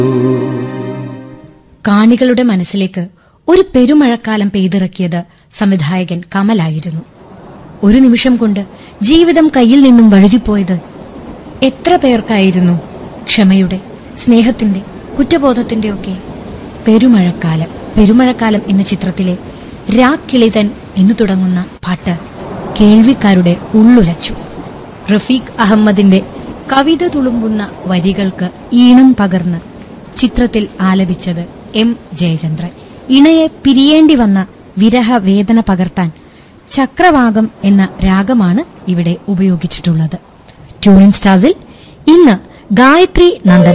കാണികളുടെ മനസ്സിലേക്ക് ഒരു പെരുമഴക്കാലം പെയ്തിറക്കിയത് സംവിധായകൻ കമലായിരുന്നു ഒരു നിമിഷം കൊണ്ട് ജീവിതം കയ്യിൽ നിന്നും വഴുതിപ്പോയത് എത്ര പേർക്കായിരുന്നു ക്ഷമയുടെ സ്നേഹത്തിന്റെ കുറ്റബോധത്തിന്റെ ഒക്കെ പെരുമഴക്കാലം പെരുമഴക്കാലം എന്ന ചിത്രത്തിലെ രാക്കിളിതൻ എന്നു തുടങ്ങുന്ന പാട്ട് കേൾവിക്കാരുടെ ഉള്ളുലച്ചു റഫീഖ് അഹമ്മദിന്റെ കവിത തുളുമ്പുന്ന വരികൾക്ക് ഈണം പകർന്ന് ചിത്രത്തിൽ ആലപിച്ചത് എം ജയചന്ദ്രൻ ഇണയെ പിരിയേണ്ടി വന്ന വിരഹ വേദന പകർത്താൻ ചക്രവാകം എന്ന രാഗമാണ് ഇവിടെ ഉപയോഗിച്ചിട്ടുള്ളത് ട്യൂണിംഗ് സ്റ്റാർസിൽ ഇന്ന് ഗായത്രി നന്ദൻ